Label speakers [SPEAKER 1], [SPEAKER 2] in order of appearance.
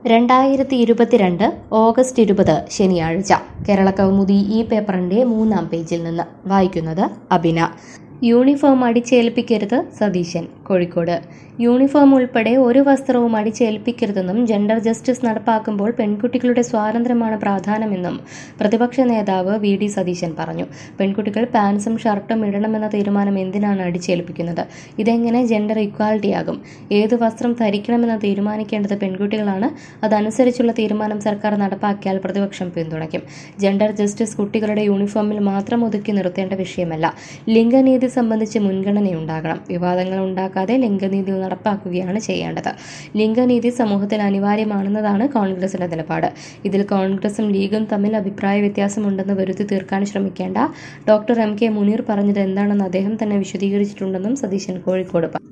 [SPEAKER 1] രണ്ടായിരത്തി ഇരുപത്തിരണ്ട് ഓഗസ്റ്റ് ഇരുപത് ശനിയാഴ്ച കേരള കൗമുദി ഈ പേപ്പറിന്റെ മൂന്നാം പേജിൽ നിന്ന് വായിക്കുന്നത് അബിന യൂണിഫോം അടിച്ചേൽപ്പിക്കരുത് സതീശൻ കോഴിക്കോട് യൂണിഫോം ഉൾപ്പെടെ ഒരു വസ്ത്രവും അടിച്ചേൽപ്പിക്കരുതെന്നും ജെൻഡർ ജസ്റ്റിസ് നടപ്പാക്കുമ്പോൾ പെൺകുട്ടികളുടെ സ്വാതന്ത്ര്യമാണ് പ്രാധാന്യമെന്നും പ്രതിപക്ഷ നേതാവ് വി ഡി സതീശൻ പറഞ്ഞു പെൺകുട്ടികൾ പാൻസും ഷർട്ടും ഇടണമെന്ന തീരുമാനം എന്തിനാണ് അടിച്ചേൽപ്പിക്കുന്നത് ഇതെങ്ങനെ ജെൻഡർ ഇക്വാലിറ്റി ആകും ഏത് വസ്ത്രം ധരിക്കണമെന്ന് തീരുമാനിക്കേണ്ടത് പെൺകുട്ടികളാണ് അതനുസരിച്ചുള്ള തീരുമാനം സർക്കാർ നടപ്പാക്കിയാൽ പ്രതിപക്ഷം പിന്തുണയ്ക്കും ജെൻഡർ ജസ്റ്റിസ് കുട്ടികളുടെ യൂണിഫോമിൽ മാത്രം ഒതുക്കി നിർത്തേണ്ട വിഷയമല്ല ലിംഗനീതി സംബന്ധിച്ച് മുൻഗണനയുണ്ടാകണം വിവാദങ്ങൾ ഉണ്ടാക്കാതെ ലിംഗനീതി നടപ്പാക്കുകയാണ് ചെയ്യേണ്ടത് ലിംഗനീതി സമൂഹത്തിൽ അനിവാര്യമാണെന്നതാണ് കോൺഗ്രസിന്റെ നിലപാട് ഇതിൽ കോൺഗ്രസും ലീഗും തമ്മിൽ അഭിപ്രായ വ്യത്യാസമുണ്ടെന്ന് വരുത്തി തീർക്കാൻ ശ്രമിക്കേണ്ട ഡോക്ടർ എം കെ മുനീർ പറഞ്ഞത് എന്താണെന്ന് അദ്ദേഹം തന്നെ വിശദീകരിച്ചിട്ടുണ്ടെന്നും സതീശൻ കോഴിക്കോട് പറഞ്ഞു